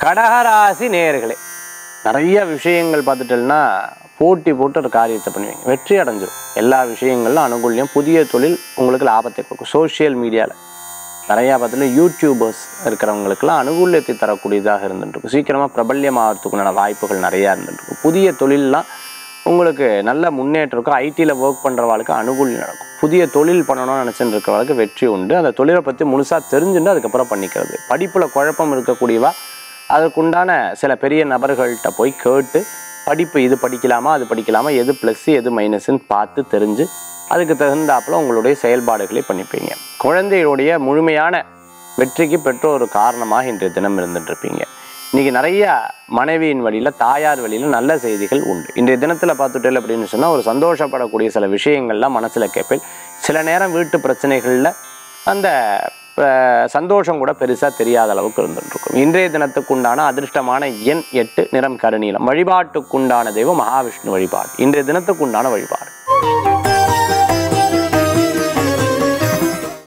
கடகராசி நேயர்களே நிறைய விஷயங்கள் பார்த்துட்டோம்னா போட்டி போட்டு ஒரு காரியத்தை பண்ணுவீங்க வெற்றி அடைஞ்சிரும் எல்லா விஷயங்களிலும் அனுகூல்யம் புதிய தொழில் உங்களுக்கு லாபத்தை கொடுக்கும் சோஷியல் மீடியாவில் நிறையா பார்த்துட்டு யூடியூபர்ஸ் இருக்கிறவங்களுக்கெல்லாம் அனுகூல்யத்தை தரக்கூடியதாக இருந்துட்டுருக்கும் சீக்கிரமாக பிரபல்யம் ஆகிறதுக்குண்டான வாய்ப்புகள் நிறையா இருந்துட்டுருக்கும் புதிய தொழிலெலாம் உங்களுக்கு நல்ல முன்னேற்றம் இருக்கும் ஐடியில் ஒர்க் பண்ணுறவாளுக்கு அனுகூல்யம் நடக்கும் புதிய தொழில் பண்ணணும்னு நினச்சிட்டு இருக்கிறவளுக்கு வெற்றி உண்டு அந்த தொழிலை பற்றி முழுசாக தெரிஞ்சுட்டு அதுக்கப்புறம் பண்ணிக்கிறது படிப்பில் குழப்பம் இருக்கக்கூடியவா அதற்குண்டான சில பெரிய நபர்கள்ட்ட போய் கேட்டு படிப்பு இது படிக்கலாமா அது படிக்கலாமா எது ப்ளஸ் எது மைனஸ்ன்னு பார்த்து தெரிஞ்சு அதுக்கு தகுந்தாப்புல உங்களுடைய செயல்பாடுகளை பண்ணிப்பீங்க குழந்தைகளுடைய முழுமையான வெற்றிக்கு பெற்றோர் ஒரு காரணமாக இன்றைய தினம் இருந்துட்டு இருப்பீங்க இன்னைக்கு நிறைய மனைவியின் வழியில் தாயார் வழியில் நல்ல செய்திகள் உண்டு இன்றைய தினத்தில் பார்த்துட்டேன் அப்படின்னு சொன்னால் ஒரு சந்தோஷப்படக்கூடிய சில விஷயங்கள்லாம் மனசில் கேட்பேன் சில நேரம் வீட்டு பிரச்சனைகளில் அந்த அஹ், சந்தோஷம் கூட பெருசாக தெரியாத அளவுக்கு இருந்துட்டு இருக்கும் இன்றைய தினத்துக்குண்டான அதிர்ஷ்டமான எண் எட்டு நிறம் கருநீலம் வழிபாட்டுக்குண்டான தெய்வம் மகாவிஷ்ணு வழிபாடு இன்றைய தினத்துக்குண்டான வழிபாடு